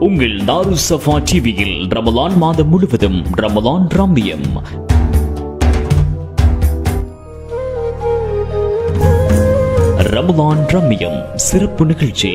உங்கள் தாரு சஃபா டிவியில் ரமலான் மாதம் முழுவதும் ரமலான் ரம்மியம் ரமலான் ரம்மியம் சிறப்பு நிகழ்ச்சி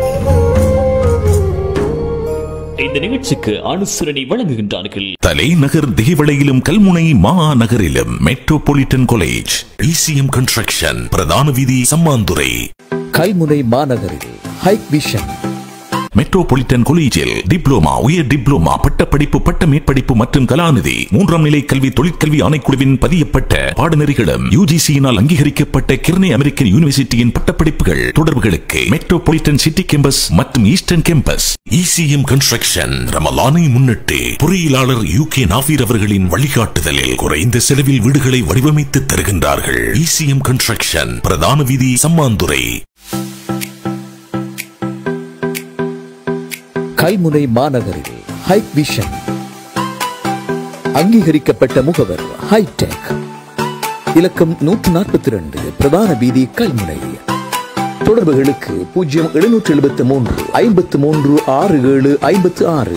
இந்த நிகழ்ச்சிக்கு அனுசரணை வழங்குகின்றார்கள் தலைநகர் தேவளையிலும் கல்முனை மாநகரிலும் மெட்ரோபாலிட்டன் காலேஜ் இசிஎம் கன்ஸ்ட்ரக்ஷன் பிரதான வீதி சம்மாந்துறை கல்முனை மாநகரில் ஹைக் விஷன் மெட்ரோபாலிட்டன் காலேஜில் டிப்ளோமா உயர் டிப்ளோமா பட்டப்படிப்பு பட்ட மேற்படிப்பு மற்றும் கலாநிதி மூன்றாம் நிலை கல்வி தொழிற்கல்வி ஆணைக்குழுவின் பதியப்பட்ட பாடநெறிகளும் யுஜிசியினால் அங்கீகரிக்கப்பட்ட கிர்னே அமெரிக்கன் யூனிவர்சிட்டியின் பட்டப்படிப்புகள் தொடர்புகளுக்கு மெட்ரோபாலிட்டன் சிட்டி கேம்பஸ் மற்றும் ஈஸ்டர்ன் கேம்பஸ் இசிஎம் கன்ஸ்ட்ரக்ஷன் ரமலானை முன்னிட்டு பொறியியலாளர் யூ கே நாஃபீர் அவர்களின் வழிகாட்டுதலில் குறைந்த செலவில் வீடுகளை வடிவமைத்து தருகின்றார்கள் இசிஎம் கன்ஸ்ட்ரக்ஷன் பிரதான வீதி சம்மாந்துறை கல்முனை மாநகரில் ஹைக் விஷன் அங்கீகரிக்கப்பட்ட முகவர் ஹைடெக் இலக்கம் நூற்று நாற்பத்தி ரெண்டு பிரதான வீதி கல்முனை தொடர்புகளுக்கு பூஜ்ஜியம் எழுநூற்று எழுபத்தி மூன்று ஐம்பத்து மூன்று ஆறு ஏழு ஐம்பத்து ஆறு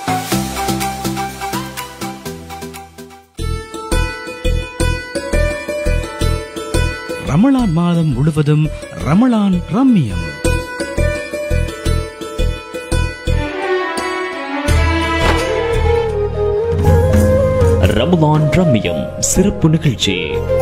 ரமலான் மாதம் முழுவதும் ரமலான் ரம்மியம் ரமலான் ரம்மியம் சிறப்பு நிகழ்ச்சி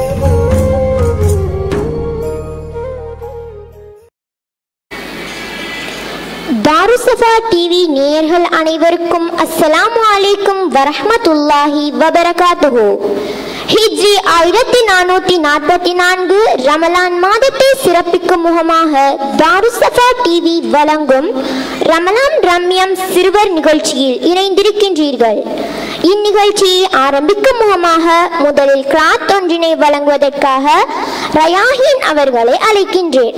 தாருசஃபா டிவி நேயர்கள் அனைவருக்கும் அஸ்ஸலாமு அலைக்கும் வரஹ்மத்துல்லாஹி வபரகாத்துஹு ஹிஜ்ரி ஆயிரத்தி நானூத்தி நாற்பத்தி நான்கு ரமலான் மாதத்தை சிறப்பிக்கும் முகமாக தாருசஃபா டிவி வழங்கும் ரமலான் ரம்யம் சிறுவர் நிகழ்ச்சியில் இணைந்திருக்கின்றீர்கள் இந்நிகழ்ச்சியை ஆரம்பிக்கும் முகமாக முதலில் கிராத் ஒன்றினை வழங்குவதற்காக ரயாஹின் அவர்களை அழைக்கின்றேன்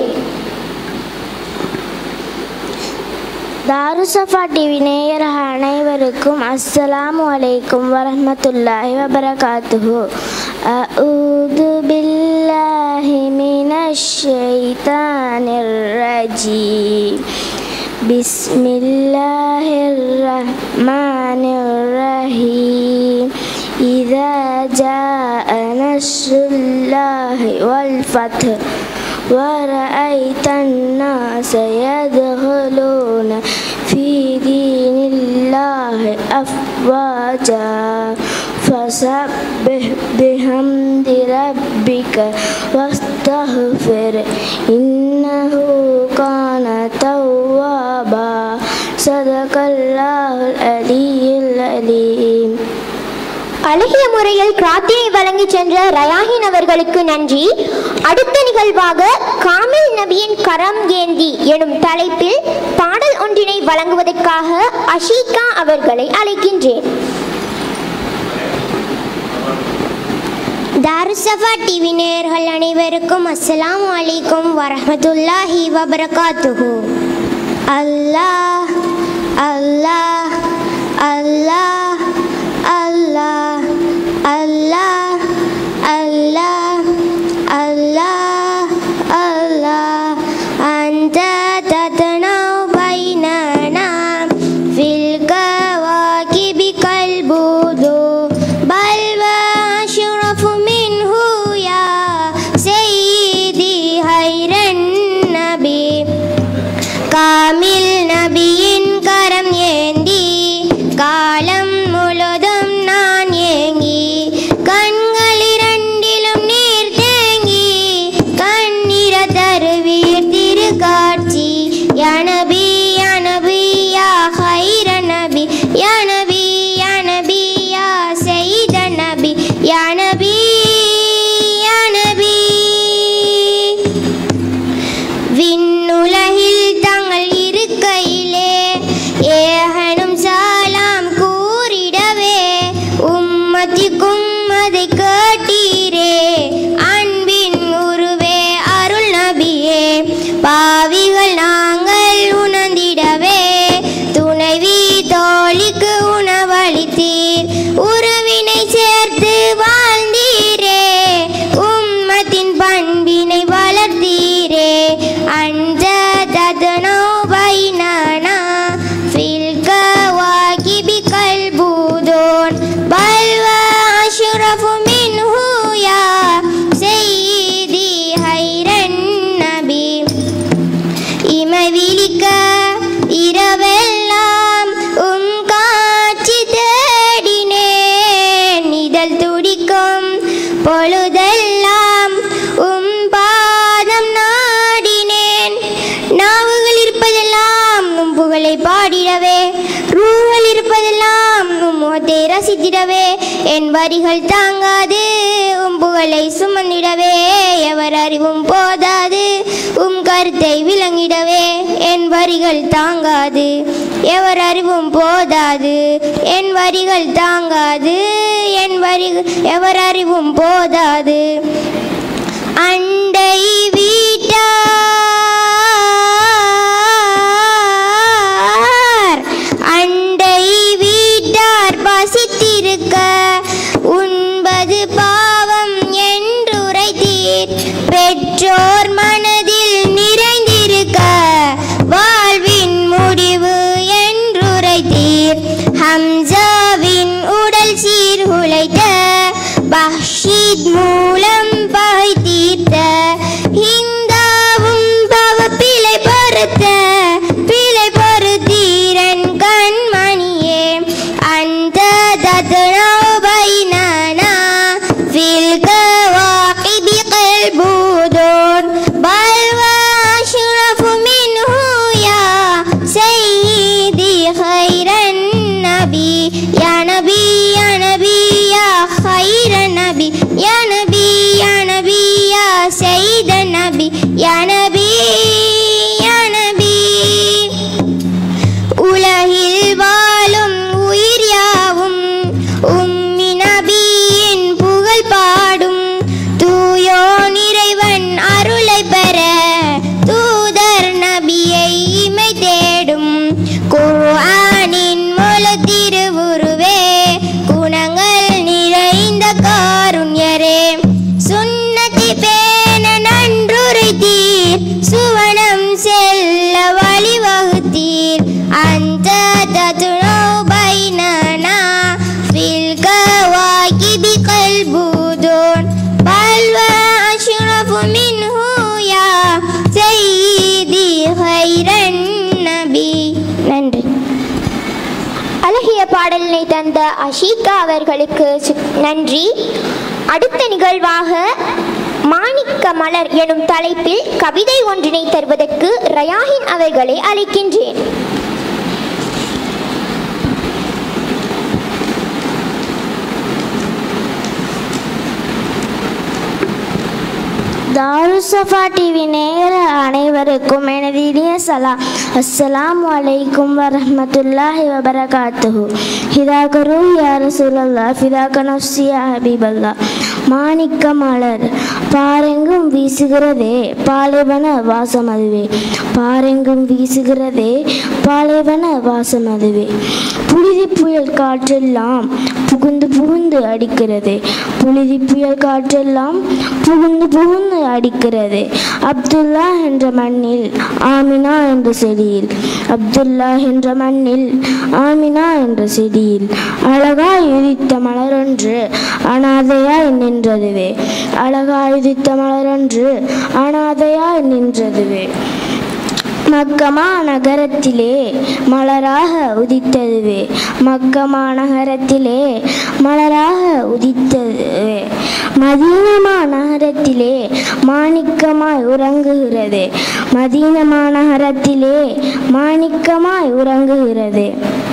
தாருசஃபா டிவி நேயர் அனைவருக்கும் அஸ்ஸலாமு அலைக்கும் வரஹ்மத்துல்லாஹி வபரகாத்துஹு அஊது பில்லாஹி மினஷ் ஷைத்தானிர் ரஜீம் பிஸ்மில்லாஹிர் ரஹ்மானிர் ரஹீம் إذا جاء نصر الله والفتح ورأيت الناس يدخلون في دين الله أفواجا فسبح بحمد ربك واستغفر إنه كان توابا صدق الله العلي العليم அழகிய முறையில் கிராத்தினை வழங்கி சென்ற ரயாஹின் அவர்களுக்கு நன்றி அடுத்த நிகழ்வாக காமில் நபியின் கரம் ஏந்தி எனும் தலைப்பில் பாடல் ஒன்றினை வழங்குவதற்காக அஷீகா அவர்களை அழைக்கின்றேன் தாருசஃபா டிவி நேயர்கள் அனைவருக்கும் அஸ்ஸலாமு அலைக்கும் வரஹ்மத்துல்லாஹி வபரகாத்துஹு அல்லாஹ் அல்லாஹ் அல்லாஹ் அல்லாஹ் அல்லாஹ் அல்லாஹ் அல்லாஹ் அல்லாஹ் أنت تتنو بيننا في الكواكب كالبدور بل وأشرف منه يا سيدي خير النبي காமில் நபியின் கரம் ஏந்தி காலம் வரிகள் தாங்காது உம் புகழை சுமந்திடவே எவர் அறிவும் போதாது உம் கருத்தை விளங்கிடவே என் வரிகள் தாங்காது எவர் அறிவும் போதாது என் வரிகள் தாங்காது என் வரி எவர் அறிவும் போதாது அண்டை வீட்டார் அண்டை வீட்டார் பசித்திருக்க உண்பது பாவம் என்று உரைத்தீர் பெற்றோர் மனதில் நிறைந்திருக்க வாழ்வின் முடிவு என்று உரைத்தீர் ஹம்சாவின் உடல் சீர் உழைத்த பஷீத் மூலம் பகை தீர்த்த ஹிந்தாவும் பவ பிழை பொறுத்த பிழை பொறுத்தீரன் கண்மணியே அந்த தத்னோபைனனா ஃபில் கவாகிபி கல்பூதூன் பல் வஅஷ்ரஃபு மின்ஹு யா سيدي خير النبي يا نبي يا نبي يا خير النبي يا نبي يا نبي يا سيد النبي يا نبي يا نبي உலகில் வாழும் உயிர் யாவும் உம்மி நபியின் புகழ் பாடும் தூயோ நிறைவன் அருளை பெற தூதர் நபியை இமை தேடும் குர்ஆனின் முழு திருவுருவே குணங்கள் நிறைந்த காருண்யரே சுன்னதி பேண நன்றுரைத்தீர் சுவனம் செல்ல வழிவகுத்தீர் அந்த ததுனோ பைனனா ஃபில் கவாகிபி கல்பூதூன் பல் வஅஷ்ரஃபு மின்ஹு யா சய்யிதி ஹைரன் நபி நன்றி அழகிய பாடலினை தந்த அஷீகா அவர்களுக்கு சு- நன்றி அடுத்த நிகழ்வாக மாணிக்க மலர் எனும் தலைப்பில் கவிதை ஒன்றினை தருவதற்கு ரயாஹின் அவர்களை அழைக்கின்றேன் தாருசஃபா டிவி நேர அனைவருக்கும் எனது இனிய சலா அஸ்ஸலாமு அலைக்கும் வரஹ்மத்துல்லாஹி வபரகாத்துஹு ஹிதாக ரூஹ் யா ரசூலல்லாஹ் ஃபிதாக நஃப்ஸி யா ஹபீபல்லாஹ் மாணிக்க மலர் பாரெங்கும் வீசுகிறதே பாலைவன வாசம் அதுவே பாரெங்கும் வீசுகிறதே பாலைவன வாசம் அதுவே புழுதி புயல் காற்றெல்லாம் புகுந்து புகுந்து அடிக்கிறது புழுதி புயல் காற்றெல்லாம் புகுந்து புகுந்து அடிக்கிறது அப்துல்லா என்ற மண்ணில் ஆமினா என்ற செடியில் அப்துல்லா என்ற மண்ணில் ஆமினா என்ற செடியில் அழகாய் உதித்த மலரொன்று அனாதையாய் நின்றதுவே அழகாய் உதித்த மலரொன்று அனாதையாய் நின்றதுவே மக்கமா நகரத்திலே மலராக உதித்ததுவே மக்கமா நகரத்திலே மலராக உதித்ததுவே மதீனமா நகரத்திலே மாணிக்கமாய் உறங்குகிறது மதீனமா நகரத்திலே மாணிக்கமாய் உறங்குகிறது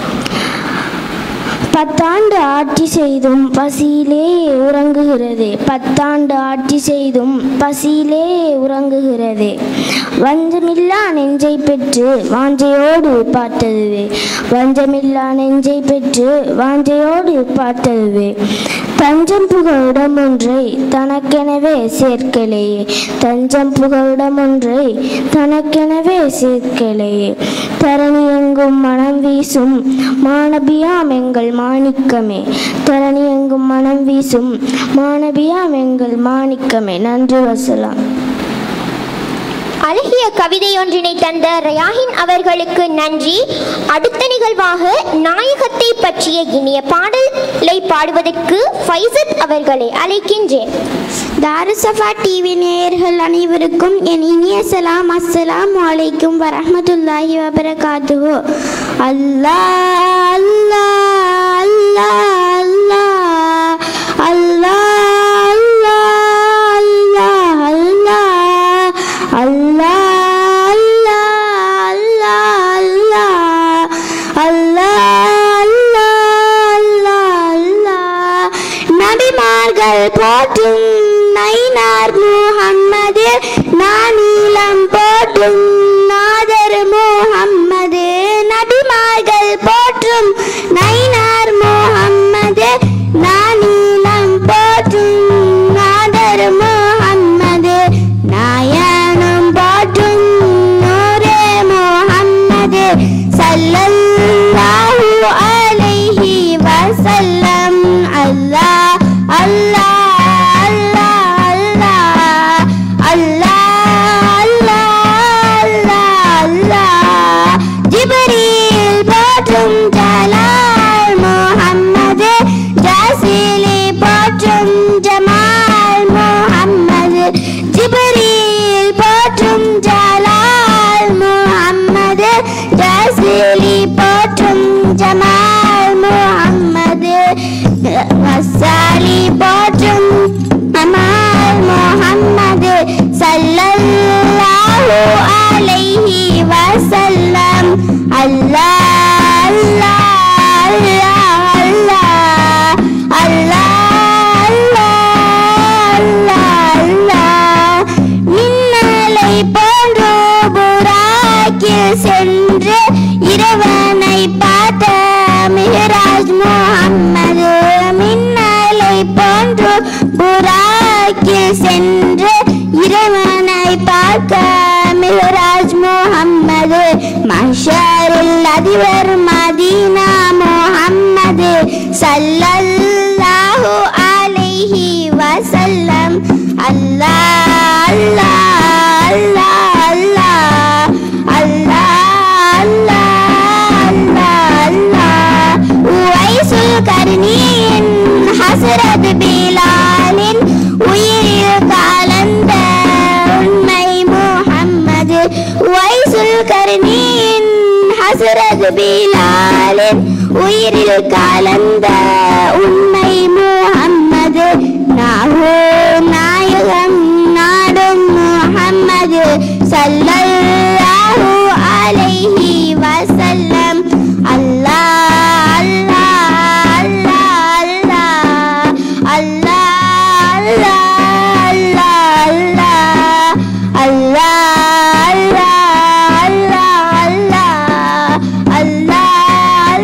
பத்தாண்டு ஆட்சி செய்தும் பசியிலே உறங்குகிறது பத்தாண்டு ஆட்சி செய்தும் பசியிலே உறங்குகிறது வஞ்சமில்லா நெஞ்சை பெற்று வாஞ்சையோடு பார்த்ததுவே வஞ்சமில்லா நெஞ்சை பெற்று வாஞ்சையோடு பார்த்ததுவே தஞ்சம் புகழிடம் ஒன்றை தனக்கெனவே சேர்க்கலையே தஞ்சம் புகழிடம் ஒன்றை தனக்கெனவே சேர்க்கலையே தரணி எங்கும் மனம் வீசும் மாணபியாம் எங்கள் மாணிக்கமே தரணி எங்கும் மனம் வீசும் மாணபியாம் எங்கள் மாணிக்கமே நன்றி வசலாம் அழகிய கவிதை ஒன்றினை தந்த ரயாஹின் அவர்களுக்கு நன்றி அடுத்த நிகழ்வாக நாயகத்தை பற்றிய இனிய பாடலை பாடுவதற்கு ஃபைசத் அவர்களை அழைக்கின்றேன் தாருசஃபா டிவி நேயர்கள் அனைவருக்கும் என் இனிய சலாம் அஸ்ஸலாமு அலைக்கும் வரஹ்மத்துல்லாஹி வபரகாத்துஹு அல்லாஹ் அல்லாஹ் அல்லாஹ் அல்லாஹ் அல்லாஹ் அல்லாஹ் அல்லாஹ் அல்லாஹ் அல்லாஹ் அல்லாஹ் அல்லாஹ் அல்லாஹ் அல்லாஹ் அல்லாஹ் சென்று இறைவனை பார்க்க மிகராஜ் முகம்மது மஷரில் அதிபர் மதீனா முகம்மது சல்லல்லாஹு அலைஹி வஸல்லம் அல்லாஹ் அல்லாஹ் அல்லாஹ் அல்லாஹ் அல்லாஹ் அல்லாஹ் அல்லாஹ் உவைசுல் கர்ணியின் ஹசரத் பிலாலின் உயிரில் கலந்த உண்மை முஹம்மது உவைசுல் கர்ணியின் ஹசரத் பிலாலின் உயிரில் கலந்த உண்மை முஹம்மது நாகூர் நாயகம் நாடும் முஹம்மது சல்லல்லாஹு அலைஹி வஸல்லம் அல்லாஹ் அல்லாஹ் அல்லாஹ் அல்லாஹ் அல்லாஹ் அல்லாஹ் அல்லாஹ் அல்லாஹ்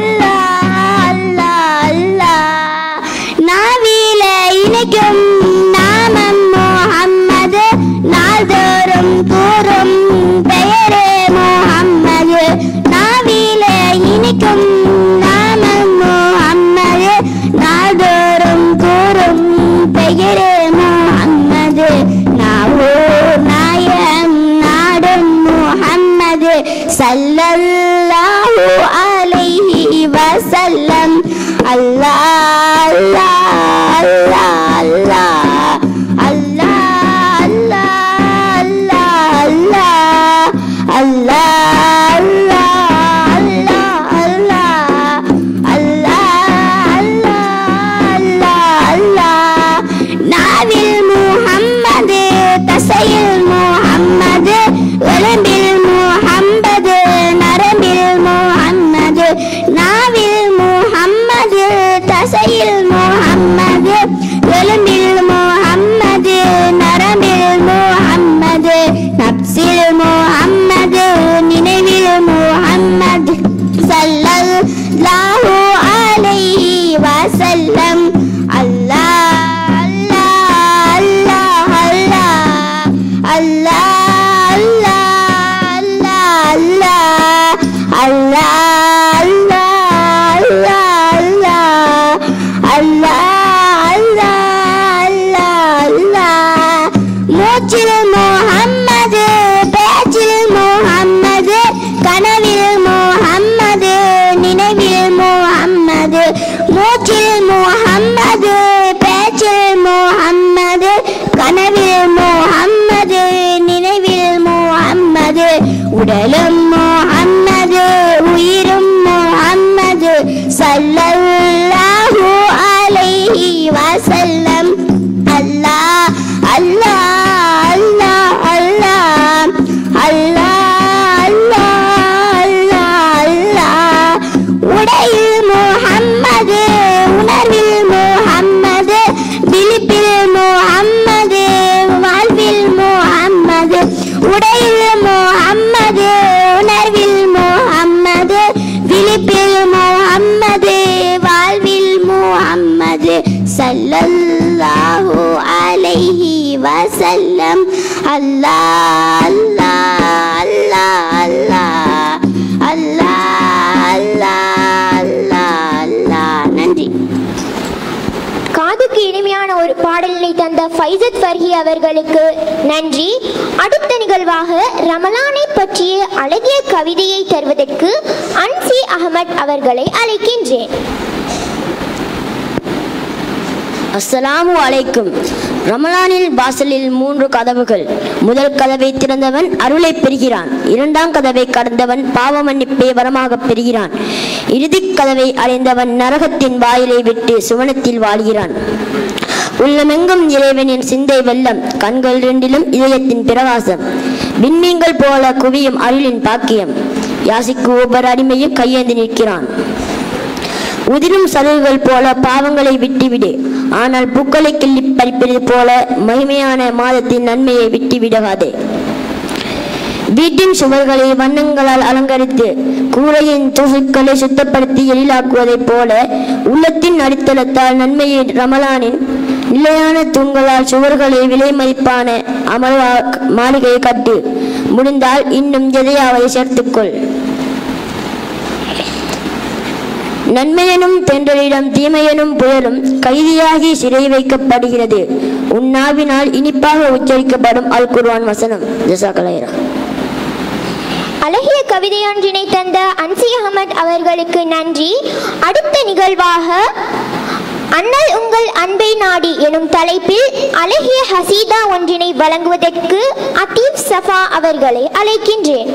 அல்லாஹ் நாவில இணைக்கும் நாமம் முஹம்மது நாள்தோறும் கூறும் பெயரே முஹம்மது நாவில இணைக்கும் நாமம் முஹம்மது நாள்தோறும் கூறும் பெயரே முஹம்மது நாவூர் நாயம் நாடும் முஹம்மது சல்லல்லாஹு அலைஹி வஸல்லம் அல்லாஹ் அல்லாஹ் அல்லாஹ் அல்லாஹ் அல்லாஹ் அல்லாஹ் அல்லாஹ் அல்லாஹ் அல்லாஹ் அல்லாஹ் அல்லாஹ் நாவில் முஹம்மது தசையில் முஹம்மது எலும்பில் முஹம்மது நரம்பில் முஹம்மது நாவில் முஹம்மது தசையில் முஹம்மது எலும்பில் முஹம்மது நரம்பில் முஹம்மது நப்சில் முஹம்மது நினைவில் முஹம்மது சல்லல்லாஹு அலைஹி வஸல்லம் அல்லாஹ் அல்லாஹ் அல்லாஹ் அல்லாஹ் அல்லாஹ் அல்லாஹ் அல்லாஹ் அல்லாஹ் அல்லாஹ் மூச்சில் முஹம்மது பேச்சில் முஹம்மது கனவில் முஹம்மது நினைவில் முஹம்மது மூச்சில் முஹம்மது பேச்சில் முஹம்மது கனவில் முஹம்மது நினைவில் முஹம்மது உடலும் முஹம்மது உயிரும் முஹம்மது சல்லல்லாஹு அலைஹி வஸல்லம் அல்லாஹ் அல்லாஹ் அல்லாஹ் அல்லாஹ் அல்லாஹ் அல்லாஹ் அல்லாஹ் உடையில் முஹம்மது உணர்வில் முஹம்மது விழிப்பில் முஹம்மது வாழ்வில் முஹம்மது உடையில் முஹம்மது உணர்வில் முஹம்மது விழிப்பில் முஹம்மது வாழ்வில் முஹம்மது சல்லல்லாஹு அலைஹி வஸல்லம் அல்லாஹ் அல்லாஹ் அல்லாஹ் அல்லாஹ் அல்லாஹ் அல்லாஹ் அல்லாஹ் நன்றி காதுக்கு இனிமையான ஒரு பாடலினை தந்த ஃபைசத் ஃபர்ஹி அவர்களுக்கு நன்றி அடுத்த நிகழ்வாக ரமலானை பற்றிய அழகிய கவிதையை தருவதற்கு அன்சி அகமட் அவர்களை அழைக்கின்றேன் அஸ்ஸலாமு அலைக்கும் ரமலானில் வாசலில் மூன்று கதவுகள் முதல் கதவை திறந்தவன் அருளை பெறுகிறான் இரண்டாம் கதவை கடந்தவன் பாவ மன்னிப்பை வரமாக பெறுகிறான் இறுதிக் கதவை அடைந்தவன் நரகத்தின் வாயிலை விட்டு சுவனத்தில் வாழ்கிறான் உள்ளமெங்கும் இறைவனின் சிந்தை வெள்ளம் கண்கள் இரண்டிலும் இதயத்தின் பிரகாசம் விண்மீன்கள் போல குவியும் அருளின் பாக்கியம் யாசிக்கு ஒவ்வொரு அடிமையும் கையேந்தி நிற்கிறான் உதிரும் சருகுகள் போல பாவங்களை விட்டுவிடு ஆனால் பூக்களை கிள்ளி பறிப்பது போல மகிமையான மாதத்தின் நன்மையை விட்டுவிடாதே வீட்டின் சுவர்களை வண்ணங்களால் அலங்கரித்து கூரையின் தூசுக்களை சுத்தப்படுத்தி எழிலாக்குவதைப் போல உள்ளத்தின் அடித்தளத்தால் நன்மையை ரமலானின் நிலையான தூண்களால் சுவர்களில் விலை மதிப்பான அமர் மாளிகையை கட்டு முடிந்தால் இன்னும் எதையாவது சேர்த்துக்கொள் நன்மையனும் தென்றலிடம் தீமையனும் புயலும் கைதியாகி சிறை வைக்கப்படுகிறது உன் நாவினால் இனிப்பாக உச்சரிக்கப்படும் அல் குர்ஆன் வசனம் ஜசாக்கலைரா அழகிய கவிதையொன்றினை தந்த அன்சி அகமது அவர்களுக்கு நன்றி அடுத்த நிகழ்வாக அண்ணல் உங்கள் அன்பை நாடி எனும் தலைப்பில் அழகிய ஹசீதா ஒன்றினை வழங்குவதற்கு அத்தீப் சஃபா அவர்களை அழைக்கின்றேன்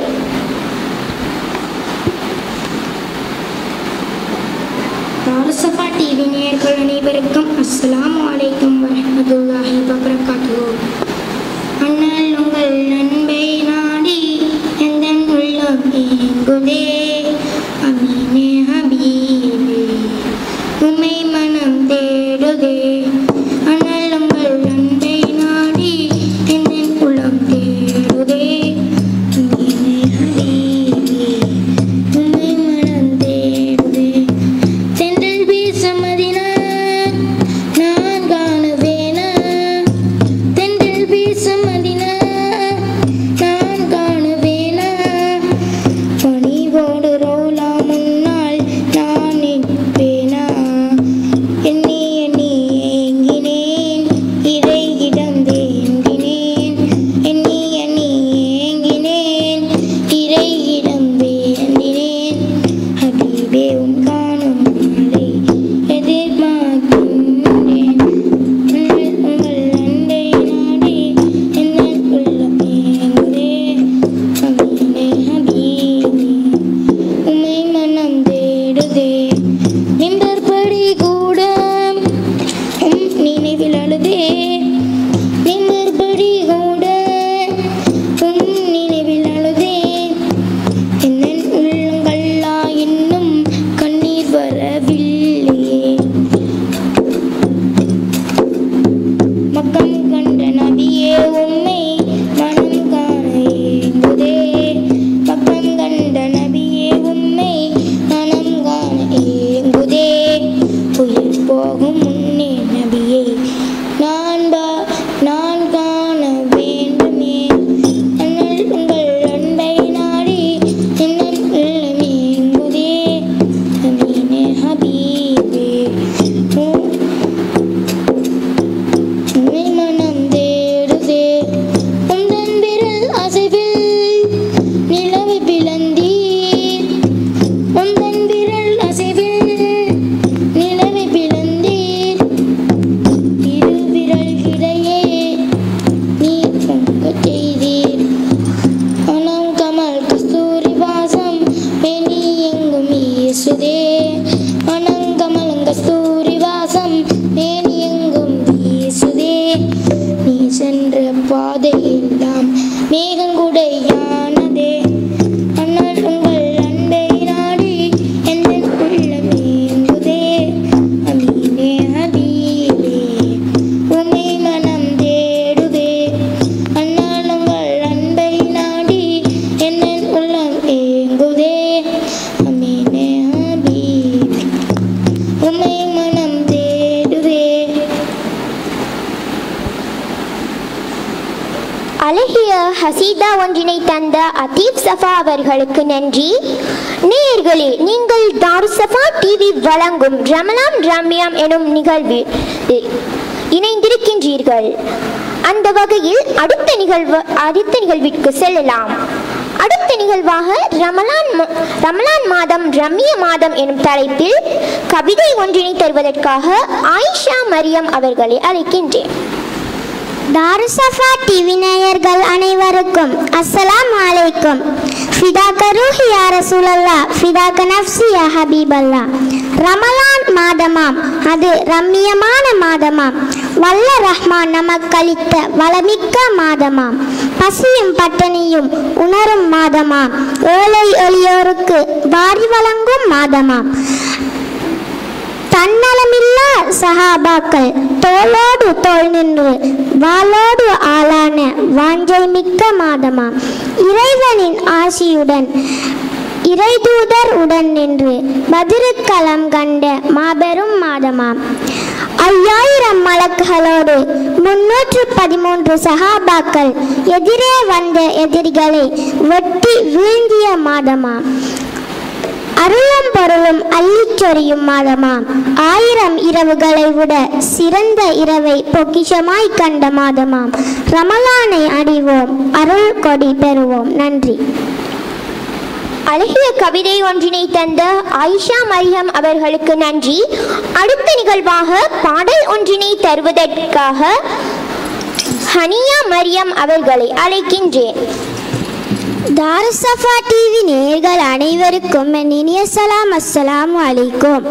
பாரசபா டிவி நேயர்கள் அனைவருக்கும் அஸ்ஸலாமு அலைக்கும் வரஹ்மத்துல்லாஹி வபரகாத்துஹு அண்ணல் உங்கள் அன்பை நாடி எந்த உள்ளம் ஏங்குதே அமீனே ஹபீபே உம்மை மனம் தேடுதே அண்ணல் உங்கள் அன்பை நாடி எந்த உள்ளம் தேடுதே அமீனே ஹபீபே உம்மை மனம் தேடுதே தென்றல் வீசும் மதினா நான் காணுவேனா தென்றல் வீசும் மதினா நான் காணுவேனா பணிவோடு ரோலா முன்னால் நான் நிற்பேனா எண்ணி எண்ணி ஏங்கினேன் இறை இடந்தேங்கினேன் எண்ணி எண்ணி ஏங்கினேன் இறை இடந்தேங்கினேன் ஹபீபே உன் காணும் நாளை எதிர்பார்க்கின்றேன் உங்கள் உங்கள் அண்டை நாடி என்ன உள்ளம் ஏங்குதே அமீனே ஹபீபே உம்மை மனம் தேடுதே நிம்பற்படி கூட உம் நினைவில் அழுதே நிம்பற்படி கூட உம் நினைவில் அழுதே என்னன் உள்ளங்கள்ளா இன்னும் கண்ணீர் வரவில்லையே மக்கம் கண்ட நபியே உம்மை மனம் காண ஏங்குதே மக்கம் கண்ட நபியே உம்மை மனம் காண ஏங்குதே உயிர் போகும் முன்னே நபியே நான் பா நான் காண வேண்டுமே அண்ணல் உங்கள் அன்பை நாடி என்னன் உள்ளம் ஏங்குதே அமீனே ஹபீபே உம் உம்மை மனம் தேடுதே உந்தன் விரல் அசைவில் நிலவை பிளந்தீர் உந்தன் விரல் அசைவில் நிலவை பிளந்தீர் இரு விரல்கிடையே நீ பொங்கச் செய்தீர் மனம் கமல் கஸ்தூரி வாசம் வெளி எங்கும் வீசுதே மனம் கமல் கஸ்தூரி வாசம் மேனி எங்கும் வீசுதே நீ சென்ற பாதை எல்லாம் மேகங்குடையானதே ஆனால் உங்கள் அன்பை நாடி எந்த உள்ளம் ஏங்குதே அமீனே ஹபீபே உம்மை மனம் தேடுதே அண்ணால் உங்கள் அன்பை நாடி என்ன உள்ளம் ஏங்குதே அமீனே ஹபீபே உம்மை மனம் தேடுதே அழகிய ஹசீதா ஒன்றினை தந்த அதீப் சஃபா அவர்களுக்கு நன்றி நேயர்களே நீங்கள் தாருசஃபா டிவி வழங்கும் ரமலான் ரம்யாம் எனும் நிகழ்வில் இ- இணைந்திருக்கின்றீர்கள் அந்த வகையில் அடுத்த நிகழ்வு அடுத்த நிகழ்விற்கு செல்லலாம் அடுத்த நிகழ்வாக ரமலான் ம- ரமலான் மாதம் ரம்ய மாதம் எனும் தலைப்பில் கவிதை ஒன்றினை தருவதற்காக ஆயிஷா மரியம் அவர்களை அழைக்கின்றேன் தாருசஃபா டிவி நேயர்கள் அனைவருக்கும் அஸ்ஸலாமு அலைக்கும் ஃபிதாக்க ரூஹி யா ரசூலல்லா ஃபிதாக்க நஃப்சி யா ஹபீபல்லா ரமலான் மாதமாம் அது ரம்மியமான மாதமாம் வல்ல ரஹ்மான் நமக்களித்த வளமிக்க மாதமாம் பசியும் பட்டணியும் உணரும் மாதமாம் ஏழை எளியோருக்கு வாரி வழங்கும் மாதமாம் தன்னலமில்லா சஹாபாக்கள் தோளோடு தோள் நின்று வாளோடு ஆளான வாஞ்சை மிக்க மாதமாம் இறைவனின் ஆசியுடன் இறைதூதர் உடன் நின்று பதிருக்களம் கண்ட மாபெரும் மாதமாம் ஐயாயிரம் மலக்குகளோடு முன்னூற்று பதிமூன்று சஹாபாக்கள் எதிரே வந்த எதிரிகளை வெட்டி வீழ்ந்திய மாதமாம் அருளும் பொருளும் அள்ளிச் சொரியும் மாதமாம் ஆயிரம் இரவுகளை விட சிறந்த இரவை பொக்கிஷமாய் கண்ட மாதமாம் ரமலானை அடிவோம் அருள் கொடி பெறுவோம் நன்றி அழகிய கவிதை ஒன்றினை தந்த ஆயிஷா மரியம் அவர்களுக்கு நன்றி அடுத்த நிகழ்வாக பாடல் ஒன்றினை தருவதற்காக ஹனியா மரியம் அவர்களை அழைக்கின்றேன் தாரசஃபா டிவி நேர்கள் அனைவருக்கும் என் இனிய சலாம் அஸ்ஸலாமு அலைக்கும்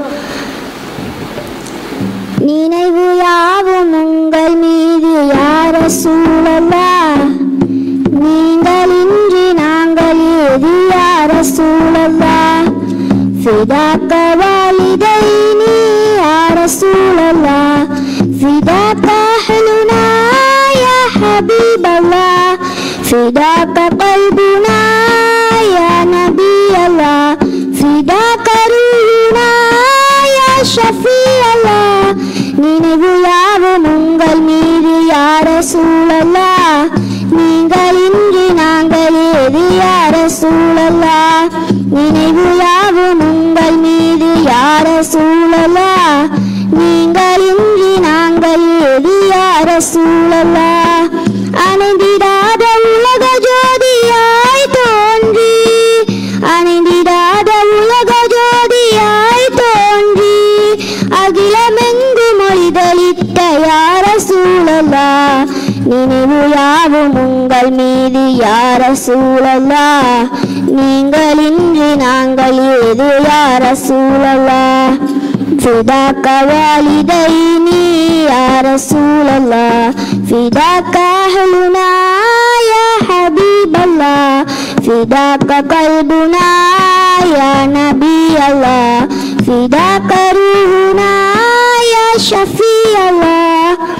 நினைவு யாவும் உங்கள் மீது யார சூழலா நீங்கள் இன்றி நாங்கள் ஏது யார சூழலா ஃபிதாக்க வாலிதை நீ யார சூழலா ஃபிதாக்க அஹ்லுனா யா ஹபீபல்லா فداك قلبنا يا نبي الله فداك روحنا يا شفيع الله நினைவு யாவும் உங்கள் மீது யார சூழலா நீங்கள் இன்றி நாங்கள் ஏது யார சூழலா நினைவு யாவும் உங்கள் மீது யார சூழலா நீங்கள் இன்றி நாங்கள் ஏது யார சூழலா அணைந்திடாத உலக ஜோதியாய் தோன்றி அணைந்திடாத உலக ஜோதியாய் தோன்றி அகிலமெங்கு மொழிதளித்த யார சூழலா நினைவு யாவும் உங்கள் மீது யார சூழலா நீங்கள் இன்றி நாங்கள் ஏது யார சூழலா فداك والديني يا رسول الله فداك أهلنا يا حبيب الله فداك قلبنا يا نبي الله فداك روحنا يا شفيع الله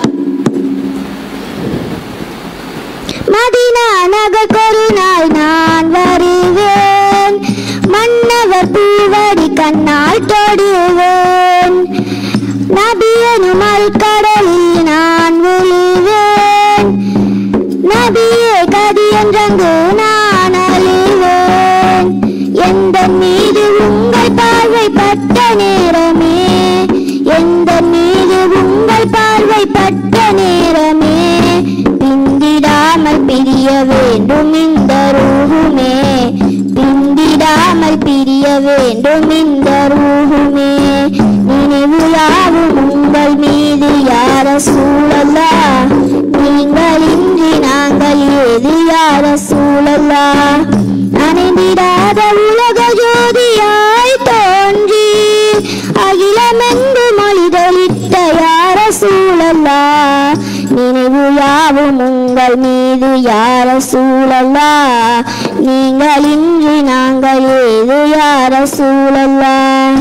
மதினா நகர்கொரு நாள் நான் வருவேன் மன்னவர் பூவடி கண்ணால் தொடுவேன் நபியனும் கடலில் நான் விழுவேன் நபியே கதி என்றங்கு நான் அழிவேன் எந்த மீது உங்கள் பார்வை பட்ட நேரமே எந்த மீது உங்கள் பார்வை பட்ட நேரமே பிந்திடாமல் பிரிய வேண்டும் இந்த ரூகுமே பிந்திடாமல் பிரிய வேண்டும் இந்த ரூகுமே நினைவு யாவும் உங்கள் மீது யார சூழலா நீங்கள் இன்றி நாங்கள் ஏது யார சூழலா அணைந்திடாத உலக ஜோதியாய் தோன்றி அகிலமெங்கு மொழிதளித்த யார சூழலா நினைவு யாவும் உங்கள் மீது யார சூழலா நீங்கள் இன்றி நாங்கள் ஏது யார சூழலா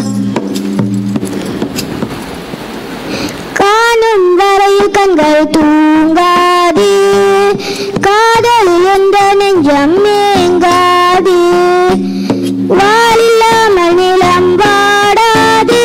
காணும் வரையில் கண்கள் தூங்காது காதலில் எந்த நெஞ்சம் மேங்காது வாழில்லாமல் நிலம் வாடாது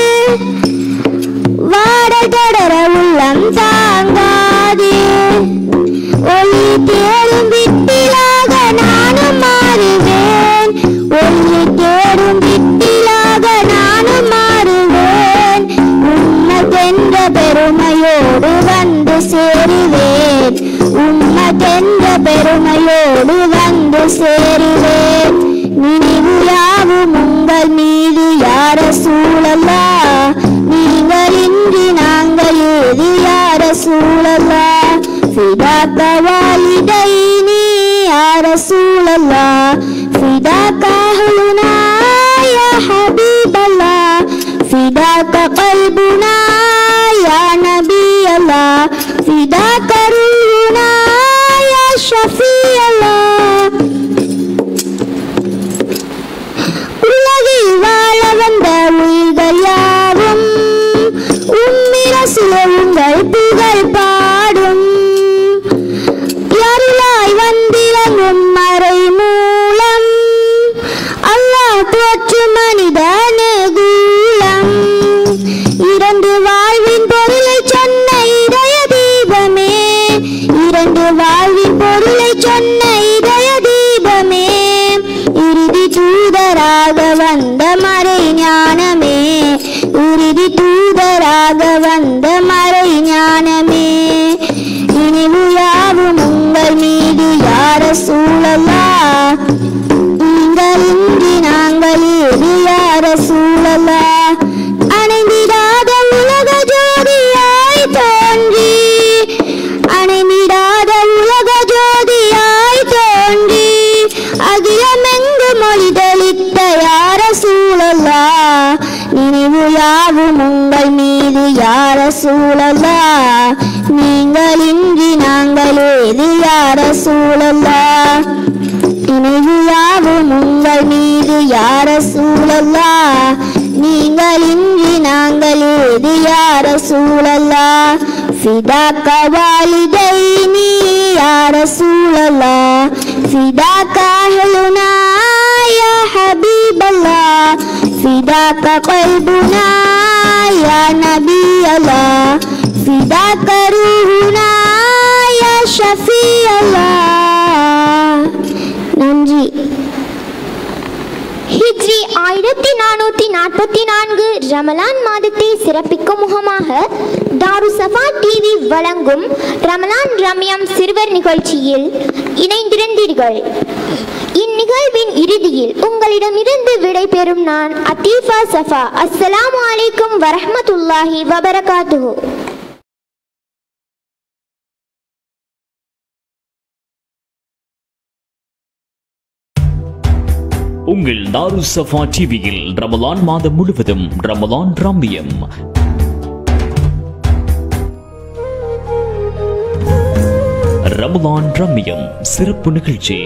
வாடல் தொடர உள்ளம் தாங்காது ஒளி தேடும் விட்டிலாக நானும் மாறுவேன் ஒளி தேடும் விட்டிலாக நானும் மாறுவேன் உம்மதென்ற பெருமையோடு வந்து சேருவேன் உம்மதென்ற பெருமையோடு வந்து சேருவேன் நினைவு யாவும் உங்கள் மீது யார சூழலா நீங்கள் இன்றி நாங்கள் ஏது யார சூழலா فداك والديني يا رسول الله فداك أهلنا يا حبيب الله فداك قلبنا يا نبي الله فداك روحنا يا شفيع الله உலகில் வாழ வந்த உயிர்கள் யாவும் உம்மிரசில உங்கள் புகழ் பாடும் அருளாய் வந்திறங்கும் மறை மூலம் அல்லாஹ் போற்று மனித நெகுலம் இரண்டு ரசூலல்லா நீங்கள் இன்றி நாங்கள் ஏது யார சூழலா அணைந்திடாத உலக ஜோதியாய் தோன்றி அணைந்திடாத உலக ஜோதியாய் தோன்றி அகிலமெங்கு மொழிதளித்த யார சூழலா நினைவு யாவும் உங்கள் மீது யார சூழலா நீங்கள் இன்றி நாங்கள் ஏது யார சூழலா நினைவு யாவும் உங்கள் மீது யார சூழலா நீங்கள் இன்றி நாங்கள் ஏது யார சூழலா ஃபிதாக்க வாலிதைனி யார சூழலா ஃபிதாக்க அஹ்லுனா யா ஹபீபல்லா ஃபிதாக்க قلبنا يا نبي الله فداك روحنا يا شفيع الله நன்றி ஹிஜ்ரி ஆயிரத்தி நானூத்தி நாற்பத்தி நான்கு ரமலான் மாதத்தை சிறப்பிக்கும் முகமாக தாரு சஃபா டிவி வழங்கும் ரமலான் ரம்யம் சிறுவர் நிகழ்ச்சியில் இணைந்திருந்தீர்கள் இந்நிகழ்வின் இறுதியில் உங்களிடமிருந்து விடைபெறும் நான் அத்தீஃபா சஃபா அஸ்ஸலாமு அலைக்கும் வரஹ்மத்துல்லாஹி வபரகாத்துஹு உங்கள் தாரு சஃபா டிவியில் ரமலான் மாதம் முழுவதும் ரமலான் ரம்மியம் ரமலான் ரம்மியம் சிறப்பு நிகழ்ச்சி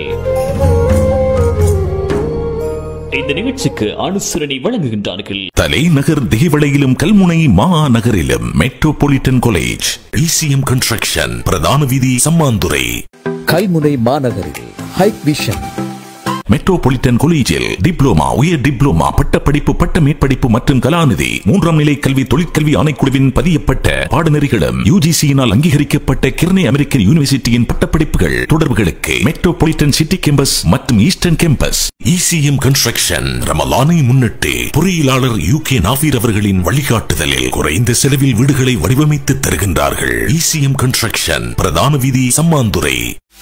இந்த நிகழ்ச்சிக்கு அனுசரணை வழங்குகின்றார்கள் தலைநகர் தேவளையிலும் கல்முனை மாநகரிலும் மெட்ரோபாலிட்டன் காலேஜ் பிசிஎம் கன்ஸ்ட்ரக்ஷன் பிரதான வீதி சம்மாந்துறை கல்முனை மாநகரில் ஹைக் விஷன் மெட்ரோபாலிட்டன் காலேஜில் டிப்ளோமா உயர் டிப்ளோமா பட்டப்படிப்பு பட்ட மேற்படிப்பு மற்றும் கலாநிதி மூன்றாம் நிலை கல்வி தொழிற்கல்வி ஆணைக்குழுவின் பதியப்பட்ட பாடநெறிகளும் யுஜிசியினால் அங்கீகரிக்கப்பட்ட கிர்னே அமெரிக்கன் யூனிவர்சிட்டியின் பட்டப்படிப்புகள் தொடர்புகளுக்கு மெட்ரோபாலிட்டன் சிட்டி கேம்பஸ் மற்றும் ஈஸ்டர்ன் கேம்பஸ் இசிஎம் கன்ஸ்ட்ரக்ஷன் ரமலானை முன்னிட்டு பொறியியலாளர் யூ கே நாபீர் அவர்களின் வழிகாட்டுதலில் குறைந்த செலவில் வீடுகளை வடிவமைத்து தருகின்றார்கள் இசிஎம் கன்ஸ்ட்ரக்ஷன் பிரதான வீதி சம்மாந்துறை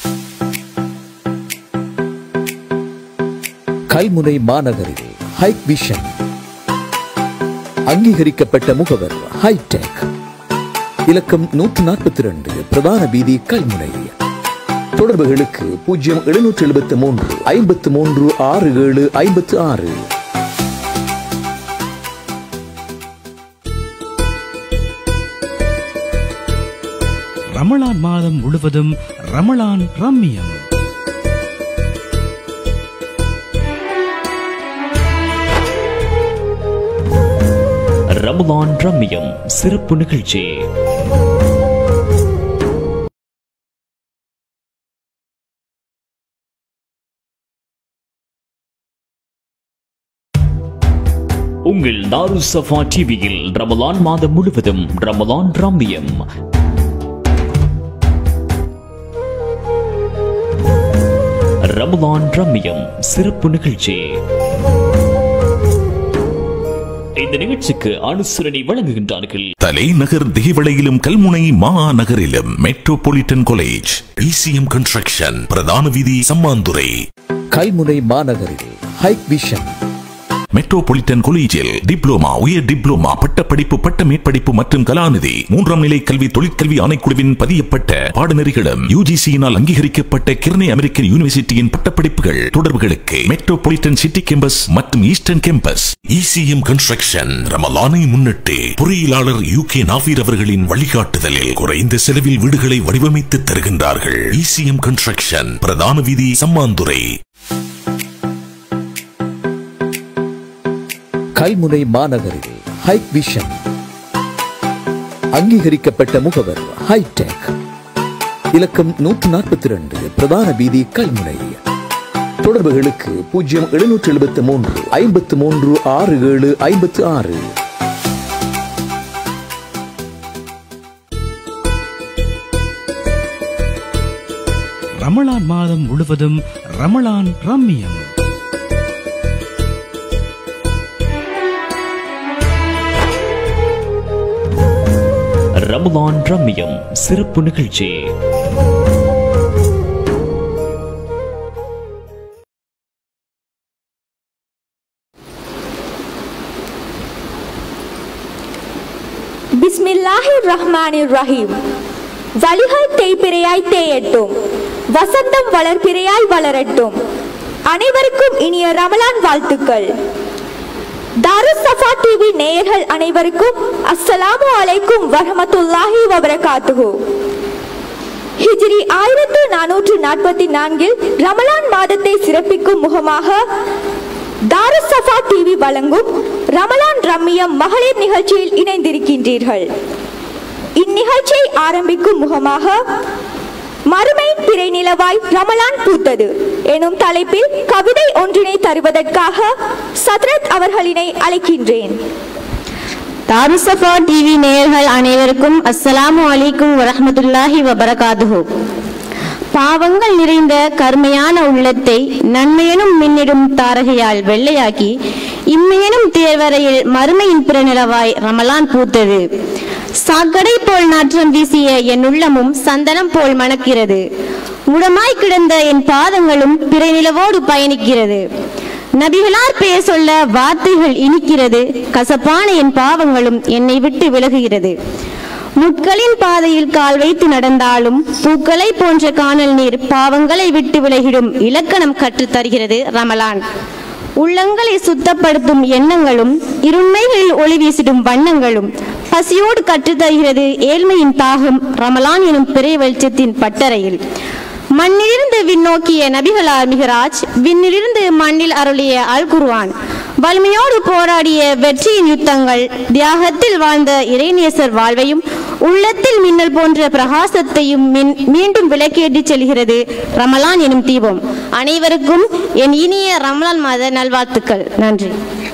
கல்முனை மாநகரில் ஹைக் விஷன் அங்கீகரிக்கப்பட்ட முகவர் ஹைடெக் இலக்கம் நூற்று நாற்பத்தி ரெண்டு பிரதான வீதி கல்முனை தொடர்புகளுக்கு பூஜ்ஜியம் எழுநூற்று எழுபத்தி மூன்று ஐம்பத்து மூன்று ஆறு ஏழு ஐம்பத்து ஆறு ரமலான் மாதம் முழுவதும் ரமலான் ரம்மியம் ரமலான் ரம்மியம் சிறப்பு நிகழ்ச்சி உங்கள் தாரு சஃபா டிவியில் ரமலான் மாதம் முழுவதும் ரமலான் ரம்மியம் ரமலான் ரம்மியம் சிறப்பு நிகழ்ச்சி இந்த நிகழ்ச்சிக்கு அனுசரணை வழங்குகின்றார்கள் தலைநகர் தேவளையிலும் கல்முனை மாநகரிலும் மெட்ரோபாலிட்டன் காலேஜ் பிசிஎம் கன்ஸ்ட்ரக்ஷன் பிரதான வீதி சம்மாந்துறை கல்முனை மாநகரில் ஹைக் விஷன் மெட்ரோபாலிட்டன் காலேஜில் டிப்ளோமா உயர் டிப்ளோமா பட்டப்படிப்பு பட்ட மேற்படிப்பு மற்றும் கலாநிதி மூன்றாம் நிலை கல்வி தொழிற்கல்வி ஆணைக்குழுவின் பதியப்பட்ட பாடநெறிகளும் யுஜிசியினால் அங்கீகரிக்கப்பட்ட கிர்னே அமெரிக்கன் யூனிவர்சிட்டியின் பட்டப்படிப்புகள் தொடர்புகளுக்கு மெட்ரோபாலிட்டன் சிட்டி கேம்பஸ் மற்றும் ஈஸ்டர்ன் கேம்பஸ் இசிஎம் கன்ஸ்ட்ரக்ஷன் ரமலானை முன்னிட்டு பொறியியலாளர் யூ கே நாபீர் அவர்களின் வழிகாட்டுதலில் குறைந்த செலவில் வீடுகளை வடிவமைத்து தருகின்றார்கள் இசிஎம் கன்ஸ்ட்ரக்ஷன் பிரதான வீதி சம்மாந்துறை கல்முனை மாநகரில் ஹைக் விஷன் அங்கீகரிக்கப்பட்ட முகவர் ஹைடெக் இலக்கம் நூற்று நாற்பத்தி ரெண்டு பிரதான வீதி கல்முனை தொடர்புகளுக்கு பூஜ்ஜியம் எழுநூற்று எழுபத்தி மூன்று ஐம்பத்து மூன்று ஆறு ஏழு ஐம்பத்து ஆறு ரமலான் மாதம் முழுவதும் ரமலான் ரம்மியம் ரமலான் ரம்மியம் சிறப்பு நிகழ்ச்சி பிஸ்மில்லாஹிர் ரஹ்மானிர் ரஹீம் வலிகள் தேய்பிரையாய் தேயட்டும் வசந்தம் வளர்பிரையாய் வளரட்டும் அனைவருக்கும் இனிய ரமலான் வாழ்த்துக்கள் தாருஸ் சஃபா டிவி நேயர்கள் அனைவருக்கும் அஸ்ஸலாமு அலைக்கும் வரஹமத்துல்லாஹி வபரகாத்துஹு ஹிஜ்ரி ஆயிரத்து நானூற்று நாற்பத்தி நான்கில் ரமலான் மாதத்தை சிறப்பிக்கும் முகமாக தாருஸ் சஃபா டிவி வழங்கும் ரமலான் ரம்மியம் மகளிர் நிகழ்ச்சியில் இணைந்திருக்கின்றீர்கள் இந்நிகழ்ச்சியை ஆரம்பிக்கும் முகமாக மறுமையின் பிறை நிலவாய் ரமலான் பூத்தது எனும் தலைப்பில் கவிதை ஒன்றினை தருவதற்காக சத்ரத் அவர்களினை அழைக்கின்றேன் தாருசஃபா டிவி நேயர்கள் அனைவருக்கும் அஸ்ஸலாமு அலைக்கும் வரஹ்மத்துல்லாஹி வபரகாதுஹு பாவங்கள் நிறைந்த கருமையான உள்ளத்தை நன்மையெனும் மின்னிடும் தாரகையால் வெள்ளையாக்கி இம்மையெனும் தேர்வரையில் மறுமையின் பிறநிலவாய் ரமலான் பூத்தது சாக்கடை போல் நாற்றம் வீசிய என் உள்ளமும் சந்தனம் போல் மணக்கிறது முடமாய் கிடந்த என் பாதங்களும் பிறைநிலவோடு பயணிக்கிறது நபிகளார் பெயர் சொல்ல வார்த்தைகள் இனிக்கிறது கசப்பான என் பாவங்களும் என்னை விட்டு விலகுகிறது முட்களின் பாதையில் கால் வைத்து நடந்தாலும் பூக்களை போன்ற காணல் நீர் பாவங்களை விட்டு விலகிடும் இலக்கணம் கற்றுத் தருகிறது ரமலான் உள்ளங்களை சுத்தப்படுத்தும் எண்ணங்களும் இருண்மைகளில் ஒளி வீசிடும் வண்ணங்களும் பசியோடு கற்றுத் தருகிறது ஏழ்மையின் தாகம் ரமலான் எனும் பிறை வெளிச்சத்தின் பட்டறையில் மண்ணிலிருந்து விண்ணோக்கிய நபிகளார் மிகராஜ் விண்ணிலிருந்து மண்ணில் அருளிய அல் குர்ஆன் வலிமையோடு போராடிய வெற்றியின் யுத்தங்கள் தியாகத்தில் வாழ்ந்த இறைநேசர் வாழ்வையும் உள்ளத்தில் மின்னல் போன்ற பிரகாசத்தையும் மின் மீண்டும் விளக்கேற்றிச் செல்கிறது ரமலான் எனும் தீபம் அனைவருக்கும் என் இனிய ரமலான் மாத நல்வாழ்த்துக்கள் நன்றி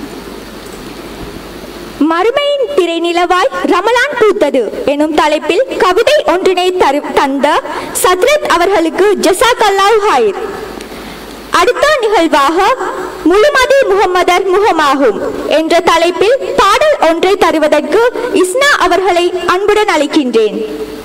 மறுமையின் பிறை நிலவாய் ரமலான் பூத்தது எனும் தலைப்பில் கவிதை ஒன்றினை தரு தந்த சத்ரத் அவர்களுக்கு ஜசாக் அல்லாஹ் ஹாயிர் அடுத்த நிகழ்வாக முழுமதி முகம்மதர் முகமாகும் என்ற தலைப்பில் பாடல் ஒன்றை தருவதற்கு இஸ்னா அவர்களை அன்புடன் அழைக்கின்றேன்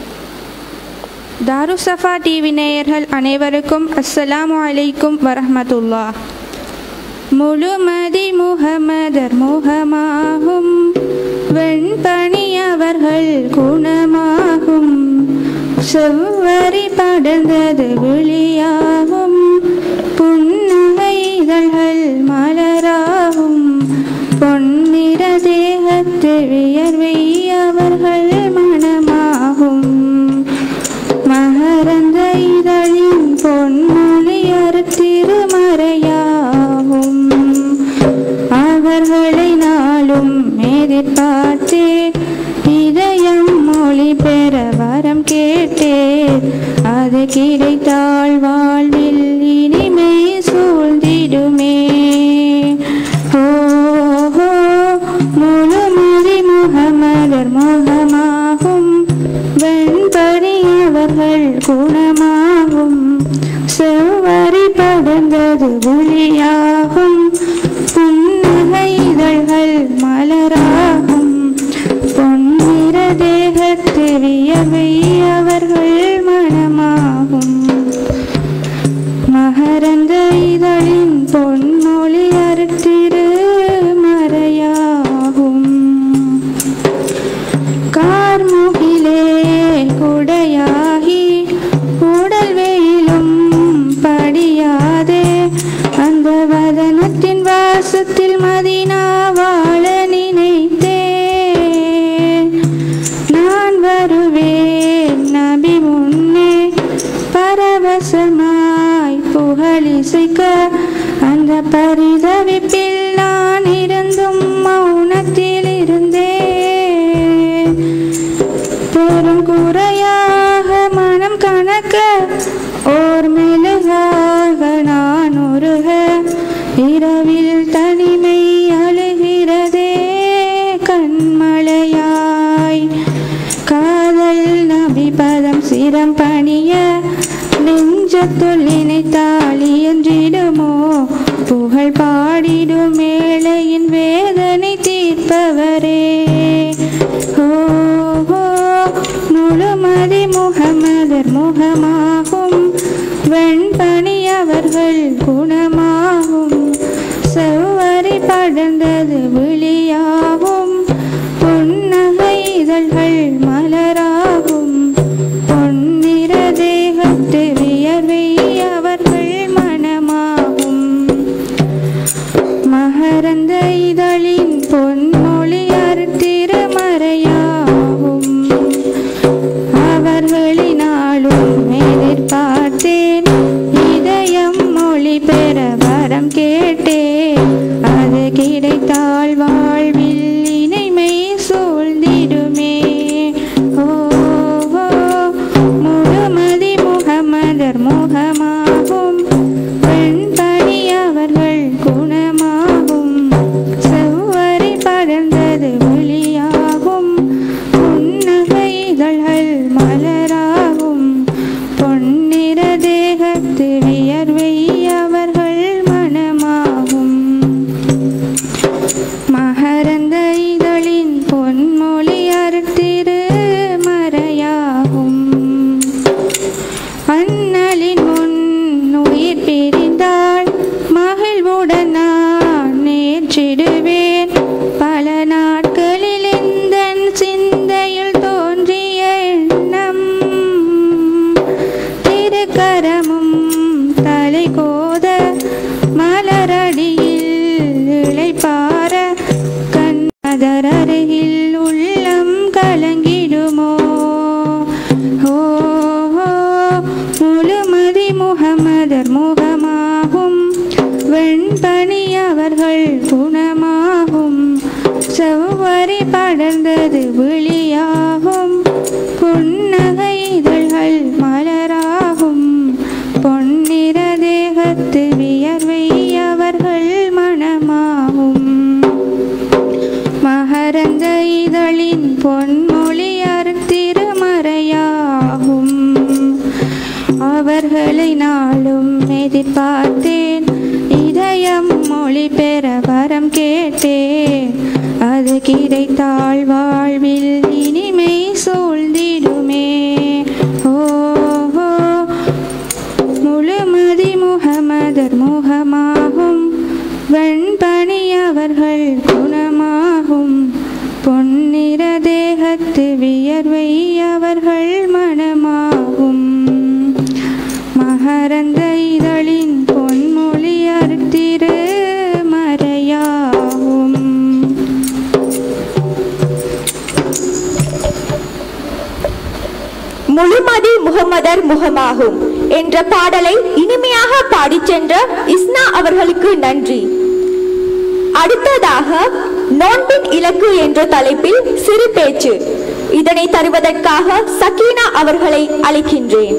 தாருசஃபா டிவி நேயர்கள் அனைவருக்கும் அஸ்ஸலாமு அலைக்கும் வரஹ்மத்துல்லா முழுமதி முகமதர் முகமாகும் வெண்பணி அவர்கள் குணமாகும் செவ்வரி படர்ந்தது விழியாகும் புன்னகை இதழ்கள் மலராகும் பொன்னிற தேகத்து வியர்வை அவர்கள் மனமாகும் மகரந்த இதழின் பொன்மொழி திருமறையாகும் அவர்களை நாளும் எதிர்பார்த்தேன் இதயம் மொழி பெற வரம் கேட்டேன் அது கிடைத்தால் வாழ்வில் இனிமை சூழ்ந்திடுமே ஓஹோ முழுமதி முகமதர் முகமாகும் வெண்பரி அவர்கள் குணமாகும் செவ்வரி படர்ந்தது ஒளியாகும் புன்னகை இதழ்கள் மலராகும் பொன்னிற தேகத்து வியவை அவர்கள் மனமாகும் மகரந்த இதழின் பொன்னொழி அறுத்திரு மறையாகும் கார்முகிலே குடையாகி உடல் வெயிலும் படியாதே அந்த வதனத்தின் வாசத்தில் மதினா வாழ நினைத்தேன் நான் வருவேன் நபி முன்னே பரவசமாய் புகழிசைக்க அந்த பரிதவிப்பில் நான் இருந்தும் மௌனத்தில் இருந்தேன் பெரும் குறையாக மனம் கணக்க ஓர் மெழுகாக நான் உருக இரவில் தனிமை அழுகிறதே கண்மழையாய் காதல் நபி பதம் சிரம் பணிய நெஞ்சத்துள் நினைத்தாள் என்றிடுமோ புகழ் பாடிடும் மேலையின் வேதனை தீர்ப்பவரே ஓஹோ முழுமதி முகமதர் முகமாகும் வெண்பணி அவர்கள் குணமாகும் செவ்வரி படர்ந்தது விழியாகும் புன்னகை இதழ்கள் ஒளி பெற வரம் கேட்டேன் அது கிடைத்தால் வாழ்வில் இனிமை சூழ்ந்திடுமே ஓ ஓ, முழுமதி முகமதர் முகமாகும் பெண்பணி அவர்கள் குணமாகும் செவ்வரி படர்ந்தது ஒளியாகும் புன்னகை இதழ்கள் மலராகும் பொன்னிற தேகத்து வியர்வை அவர்கள் மனமாகும் மகரந்த இதழின் பொன்மொழி அருத்திரு மறையாகும் அண்ணலின் முன் உயிர் பிரிந்தால் மகிழ்வுடன் நான் நேற்றிடுவேன் பல நாட்களில் இந்த சிந்தையில் தோன்றிய எண்ணம் திருக்கரமும் தலை கோத மலரடியில் இளைப்பார கண்ணதர் அருகில் உள்ளம் கலங்கிடுமோ ஓ ஓ, முழுமதி முகமதர் முகமாகும் வெண்பணி அவர்கள் குணமாகும் செவ்வரி படர்ந்தது விழியாகும் புன்னகை இதழ்கள் மலராகும் பொன்னிற தேகத்து வியர்வை அவர்கள் மனமாகும் மகரந்த இதழின் பொன்மொழி அருத்திருமறையாகும் அவர்களை நாளும் எதிர்பார்த்தேன் இதயம் மொழி பெற வரம் கேட்டேன் அது கிடைத்தால் வாழ்வில் இனிமை சூழ்ந்திடுமே ஓ ஓ, முழுமதி முகமதர் முகமாகும் வெண்பணி அவர்கள் குணமாகும் பொன்னிற தேகத்து வியர்வை அவர்கள் மனமாகும் மகரந்த இதழின் பொன்மொழி அருத்திரு மறையாகும் முழுமதி முகமதர் முகமாகும் என்ற பாடலை இனிமையாக பாடிச் சென்ற இஸ்னா அவர்களுக்கு நன்றி அடுத்ததாக நோன்பின் இலக்கு என்ற தலைப்பில் சிறு பேச்சு இதனை தருவதற்காக சக்கீனா அவர்களை அழைக்கின்றேன்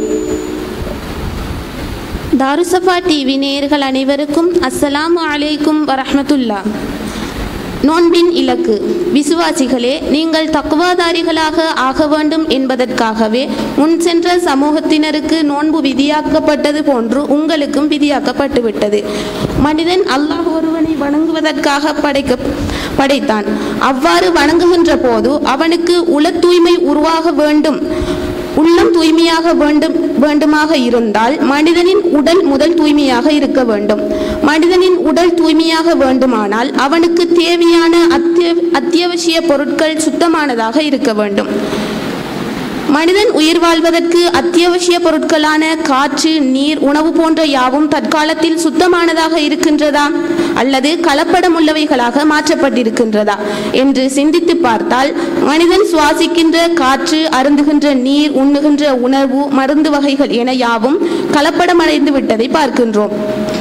தாருசஃபா டிவி நேயர்கள் அனைவருக்கும் அஸ்ஸலாமு அலைக்கும் வரஹ்மத்துல்லா நோன்பின் இலக்கு விசுவாசிகளே நீங்கள் தக்குவாதாரிகளாக ஆக வேண்டும் என்பதற்காகவே முன் சென்ற சமூகத்தினருக்கு நோன்பு விதியாக்கப்பட்டது போன்று உங்களுக்கும் விதியாக்கப்பட்டு விட்டது மனிதன் அல்லாஹ் ஒருவனை வணங்குவதற்காக படைக்க படைத்தான் அவ்வாறு வணங்குகின்ற போது அவனுக்கு உள தூய்மை உருவாக வேண்டும் உள்ளம் தூய்மையாக வேண்டும் வேண்டுமாக இருந்தால் மனிதனின் உடல் முதல் தூய்மையாக இருக்க வேண்டும் மனிதனின் உடல் தூய்மையாக வேண்டுமானால் அவனுக்கு தேவையான அத்திய அத்தியாவசிய பொருட்கள் சுத்தமானதாக இருக்க வேண்டும் மனிதன் உயிர் வாழ்வதற்கு அத்தியாவசிய பொருட்களான காற்று நீர் உணவு போன்ற யாவும் தற்காலத்தில் சுத்தமானதாக இருக்கின்றதா அல்லது கலப்படமுள்ளவைகளாக மாற்றப்பட்டிருக்கின்றதா என்று சிந்தித்து பார்த்தால் மனிதன் சுவாசிக்கின்ற காற்று அருந்துகின்ற நீர் உண்ணுகின்ற உணவு மருந்து வகைகள் என யாவும் கலப்படமடைந்து விட்டதை பார்க்கின்றோம்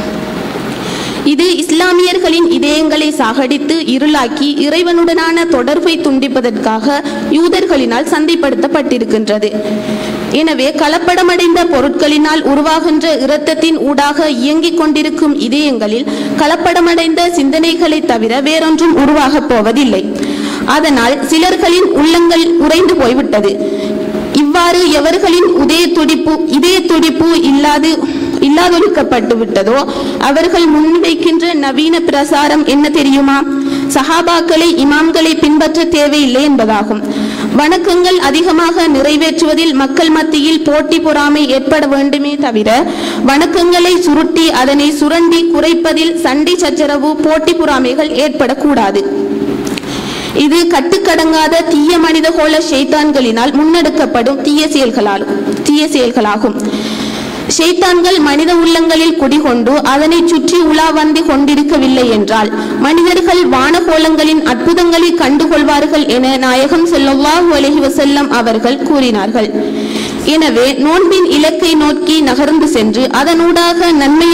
இது இஸ்லாமியர்களின் இதயங்களை சாகடித்து இருளாக்கி இறைவனுடனான தொடர்பை துண்டிப்பதற்காக யூதர்களினால் சந்தைப்படுத்தப்பட்டிருக்கின்றது எனவே கலப்படமடைந்த பொருட்களினால் உருவாகின்ற இரத்தத்தின் ஊடாக இயங்கிக் கொண்டிருக்கும் இதயங்களில் கலப்படமடைந்த சிந்தனைகளை தவிர வேறொன்றும் உருவாகப் போவதில்லை அதனால் சிலர்களின் உள்ளங்கள் உறைந்து போய்விட்டது இவ்வாறு எவர்களின் உதய துடிப்பு இதய துடிப்பு இல்லாது இல்லாதொழிக்கப்பட்டு விட்டதோ அவர்கள் முன்வைக்கின்ற நவீன பிரசாரம் என்ன தெரியுமா சஹாபாக்களை இமாம்களை பின்பற்ற தேவையில்லை என்பதாகும் வணக்கங்கள் அதிகமாக நிறைவேற்றுவதில் மக்கள் மத்தியில் போட்டி பொறாமை ஏற்பட வேண்டுமே தவிர வணக்கங்களை சுருட்டி அதனை சுரண்டி குறைப்பதில் சண்டை சச்சரவு போட்டி பொறாமைகள் ஏற்படக்கூடாது இது கட்டுக்கடங்காத தீய மனிதகோள ஷைத்தான்களினால் முன்னெடுக்கப்படும் தீய செயல்களால் தீய செயல்களாகும் ஷைத்தான்கள் மனித உள்ளங்களில் குடிகொண்டு அதனை சுற்றி உலா வந்து கொண்டிருக்கவில்லை என்றால் மனிதர்கள் வானகோளங்களின் அற்புதங்களை கண்டுகொள்வார்கள் என நாயகம் ஸல்லல்லாஹு அலைஹி வஸல்லம் அவர்கள் கூறினார்கள் எனவே நோன்பின் இலக்கை நோக்கி நகர்ந்து சென்று அதனூடாக நன்மை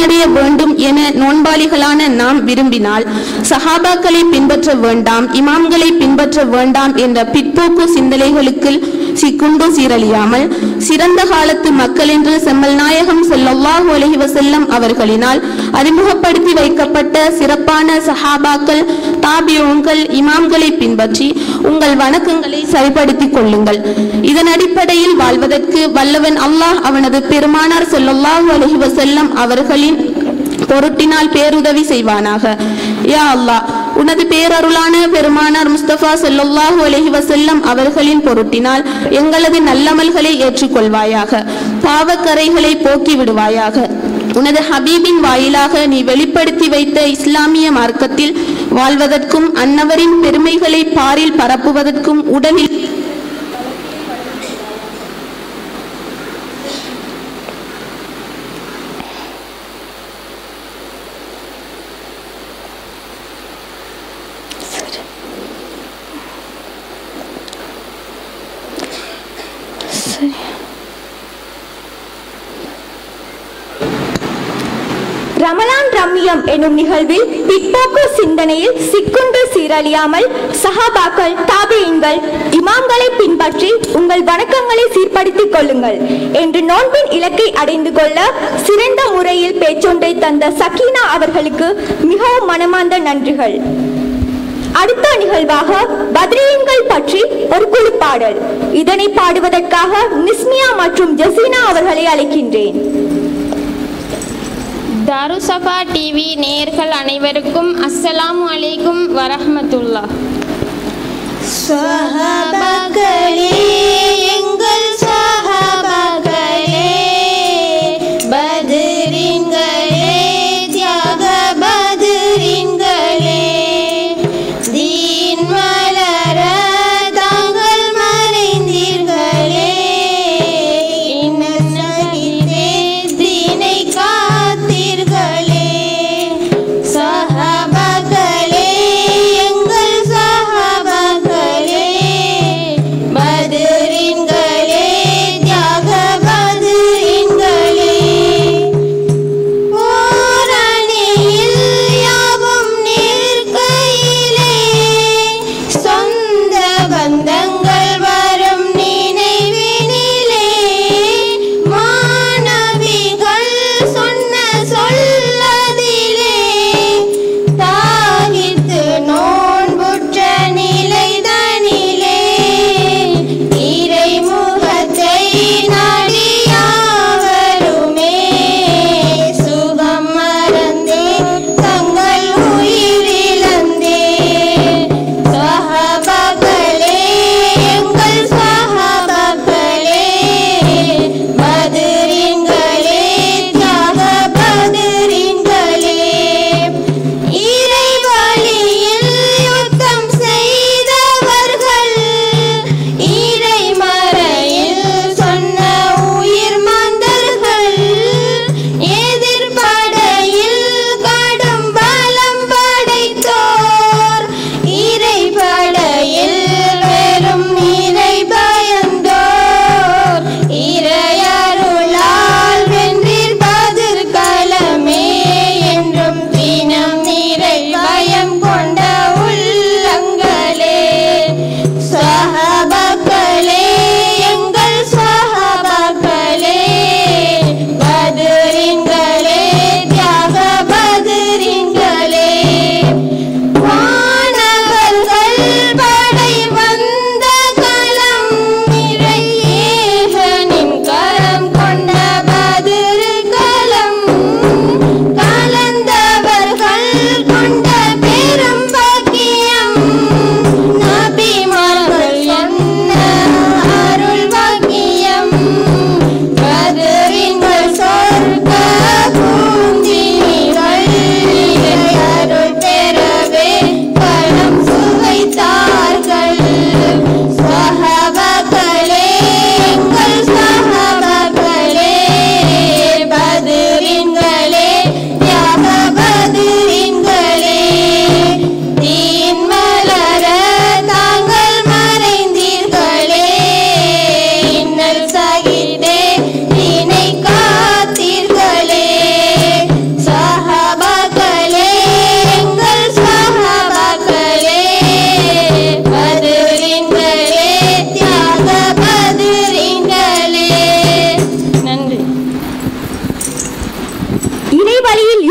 பயனடைய வேண்டும் என நோன்பாளிகளான நாம் விரும்பினால் சஹாபாக்களை பின்பற்ற வேண்டாம் இமாம்களை பின்பற்ற வேண்டாம் என்ற பிற்போக்கு சிந்தனைகளுக்கு சிக்குண்டு சீரழியாமல் சிறந்த காலத்து மக்கள் என்று செம்மல் நாயகம் ஸல்லல்லாஹு அலைஹி வஸல்லம் அவர்களினால் அறிமுகப்படுத்தி வைக்கப்பட்ட சிறப்பான சஹாபாக்கள் தாபியோங்கள் இமாம்களை பின்பற்றி உங்கள் வணக்கங்களை சரிப்படுத்திக் கொள்ளுங்கள் இதன் அடிப்படையில் வாழ்வதற்கு வல்லவன் அல்லாஹ் அவனது பெருமானார் ஸல்லல்லாஹு அலைஹி வஸல்லம் அவர்களின் பொருட்டினால் பேருதவி செய்வானாக யா அல்லாஹ் உனது பேரருளான பெருமானார் முஸ்தபா ஸல்லல்லாஹு அலைஹி வஸல்லம் அவர்களின் பொருட்டினால் எங்களது நல்லமல்களை ஏற்றுக்கொள்வாயாக பாவக்கரைகளை போக்கி விடுவாயாக உனது ஹபீபின் வாயிலாக நீ வெளிப்படுத்தி வைத்த இஸ்லாமிய மார்க்கத்தில் வாழ்வதற்கும் அன்னவரின் பெருமைகளை பாரில் பரப்புவதற்கும் உடலில் ரமலான் ரம்மியம் எனும் நிகழ்வில் பிற்போக்கு சிந்தனையில் சிக்குண்டு சீரழியாமல் சஹாபாக்கள் தாபியங்கள் இமாம்களை பின்பற்றி உங்கள் வணக்கங்களை சீர்படுத்திக் கொள்ளுங்கள் என்று நோன்பின் இலக்கை அடைந்து கொள்ள சிறந்த முறையில் பேச்சொன்றை தந்த சக்கீனா அவர்களுக்கு மிகவும் மனமார்ந்த நன்றிகள் அடுத்த நிகழ்வாக பத்ரீன்கள் பற்றி ஒரு குழு பாடல் இதனை பாடுவதற்காக நிஸ்மியா மற்றும் ஜசீனா அவர்களை அழைக்கின்றேன் தாருசபா டிவி நேயர்கள் அனைவருக்கும் அஸ்ஸலாமு அலைக்கும் வரஹ்மத்துல்லா சஹாபாக்களே எங்கள் சஹாபாக்களே பத்ரின்களே தியாக பத்ரின்களே தீன் மலர தாங்கள் மறைந்தீர்களே இன்னசகிதே தீனை காத்தீர்களே சஹாபாக்களே எங்கள் சஹாபாக்களே பத்ரின்களே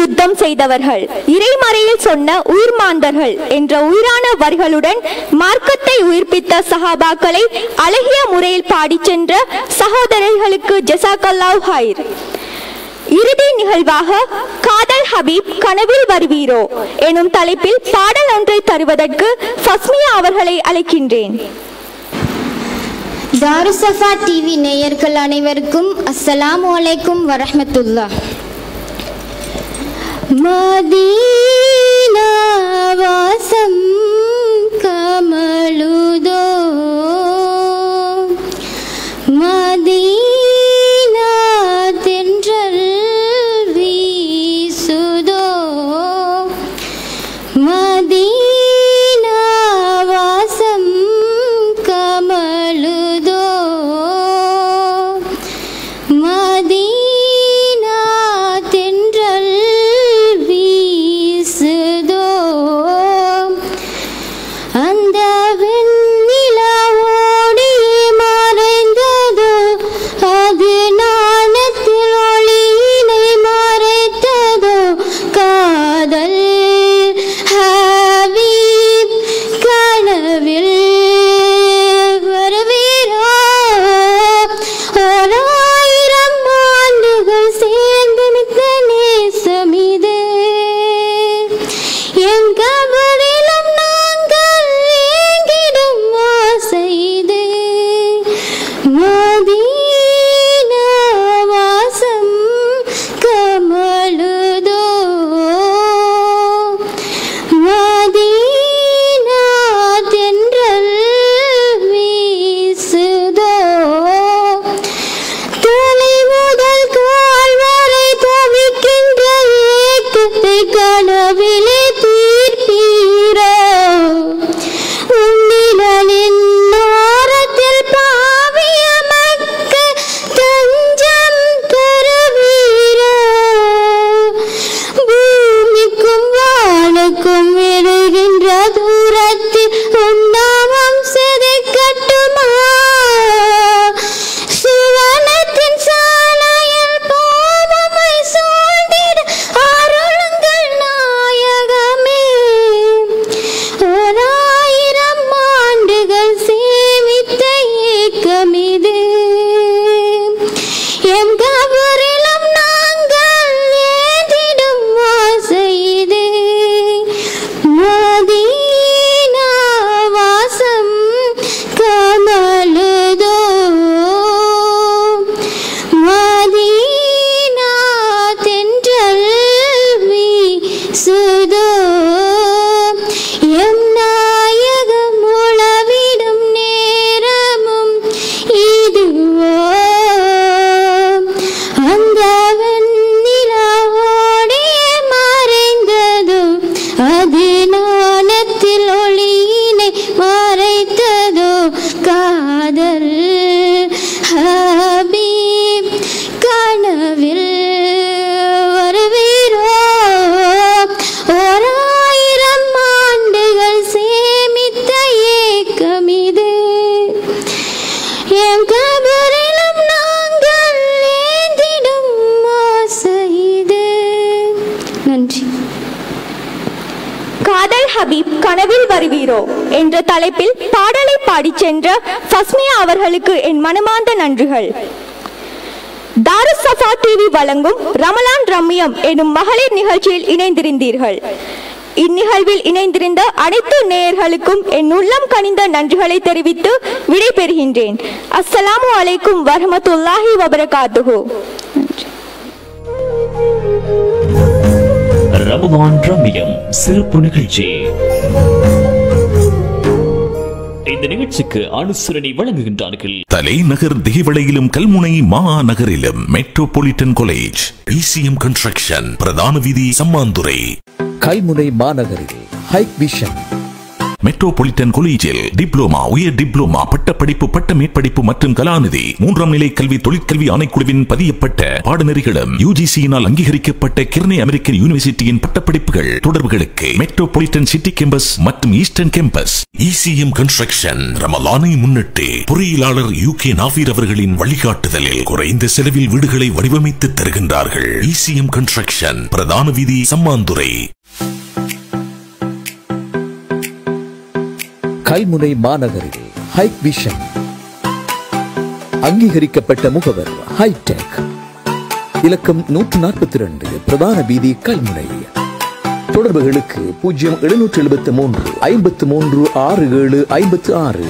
யுத்தம் செய்தவர்கள் இறைமறையில் சொன்ன உயிர்மாந்தர்கள் என்ற உயிரான வரிகளுடன் மார்க்கத்தை உயிர்ப்பித்த சஹாபாக்களை அழகிய முறையில் பாடிச் சென்ற சகோதரர்களுக்கு ஜசாக்கல்லாஹ் ஹைர் இறுதி நிகழ்வாக காதல் ஹபீப் கனவில் வருவீரோ எனும் தலைப்பில் பாடல் ஒன்றை தருவதற்கு ஃபஸ்மியா அவர்களை அழைக்கின்றேன் தாருசஃபா டிவி நேயர்கள் அனைவருக்கும் அஸ்ஸலாமு அலைக்கும் வரஹ்மத்துல்லாஹ் மதீனா வாசம் கமழுதோ மதீனா தென்றல் வீசுதோ மதீனா வாசம் கமழுதோ மதீனா தென்றல் வீசுதோ அந்த வெண்ணிலா ஓடி மறைந்ததோ அது நாணத்தில் ஒளியினை மறைத்ததோ காதல் ஹபீப் கனவில் வருவீரோ ஓராயிரம் ஆண்டுகள் சேர்ந்து மித்த நேசமிது என் கபரிலும் நாங்கள் ஏங்கிடும் ஆசை இது மதீனா வாசம் கமழுதோ மதீனா தென்றல் வீசுதோ தலை முதல் கால் வரை தவிக்கின்ற ஏக்கத்தை கனவிலே தீர்ப்பீரோ உன்னிடலின் ஓரத்தில் பாவிய மக்கு தஞ்சம் தருவீரோ பூமிக்கும் வானுக்கும் விடுகின்ற தூரத்தில் உன்னாமம் செதுக்கட்டுமா சுவனத்தின் சாலையில் பாவமை சூழ்ந்திட அருளுங்கள் நாயகமே ஓராயிரம் ஆண்டுகள் சேமித்த ஏக்கமிது எம் கபரிலும் நாங்கள் ஏந்திடும் ஆசை இது மதீனா வாசம் கமழுதோ மதீனா தென்றல் வீசுதோ எம் நாயகம் உளவிடும் நேரமும் இதுவோ அந்த வெண்ணிலாவோடே மறைந்ததோ அது நாணத்தில் ஒளியினை மறைத்ததோ காதல் ஹபீப் கனவில் வருவீரோ ஓராயிரம் ஆண்டுகள் சேமித்த ஏக்கமிது என் கபரிலும் நாங்கள் ஏந்திடும் ஆசை இது நன்றி காதல் ஹபீப் கனவில் வருவீரோ என்ற தலைப்பில் பாடலை பாடிச் சென்ற ஃபஸ்மியா அவர்களுக்கு என் மனமார்ந்த நன்றிகள் தாருசஃபா டிவி வழங்கும் ரமலான் ரம்மியம் எனும் மகளிர் நிகழ்ச்சியில் இணைந்திருந்தீர்கள் இந்நிகழ்வில் இணைந்திருந்த அனைத்து நேயர்களுக்கும் என் உள்ளம் கனிந்த நன்றிகளை தெரிவித்து விடைபெறுகின்றேன் அஸ்ஸலாமு அலைக்கும் வரஹ்மத்துல்லாஹி வபரகாத்துஹு ரமலான் ரம்மியம் சிறப்பு நிகழ்ச்சி இந்த நிகழ்ச்சிக்கு அனுசரணை வழங்குகின்றார்கள் தலைநகர் திகிவளையிலும் கல்முனை மாநகரிலும் மெட்ரோபாலிட்டன் காலேஜ் பிசிஎம் கன்ஸ்ட்ரக்ஷன் பிரதான வீதி சம்மாந்துறை கல்முனை மாநகரில் ஹைக் விஷன் மெட்ரோபாலிட்டன் கொலேஜில் டிப்ளோமா உயர் டிப்ளோமா பட்டப்படிப்பு பட்ட மேற்படிப்பு மற்றும் கலாநிதி மூன்றாம் நிலை கல்வி தொழிற்கல்வி ஆணைக்குழுவின் பதியப்பட்ட பாடநெறிகளும் யுஜிசியினால் அங்கீகரிக்கப்பட்ட கிர்னே அமெரிக்கன் யூனிவர்சிட்டியின் பட்டப்படிப்புகள் தொடர்புகளுக்கு மெட்ரோபாலிட்டன் சிட்டி கேம்பஸ் மற்றும் ஈஸ்டர்ன் கேம்பஸ் இசிஎம் கன்ஸ்ட்ரக்ஷன் ரமலானை முன்னிட்டு பொறியியலாளர் யூ கே நாபீர் அவர்களின் வழிகாட்டுதலில் குறைந்த செலவில் வீடுகளை வடிவமைத்து தருகின்றார்கள் இசிஎம் கன்ஸ்ட்ரக்ஷன் பிரதான வீதி சம்மாந்துறை கல்முனை மாநகரில் ஹைக் விஷன் அங்கீகரிக்கப்பட்ட முகவர் ஹைடெக் இலக்கம் நூற்று நாற்பத்தி ரெண்டு பிரதான வீதி கல்முனை தொடர்புகளுக்கு பூஜ்ஜியம் எழுநூற்று எழுபத்தி மூன்று ஐம்பத்து மூன்று ஆறு ஏழு ஐம்பத்து ஆறு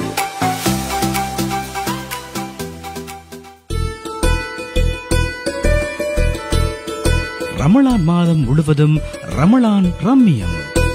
ரமலான் மாதம் முழுவதும் ரமலான் ரம்மியம்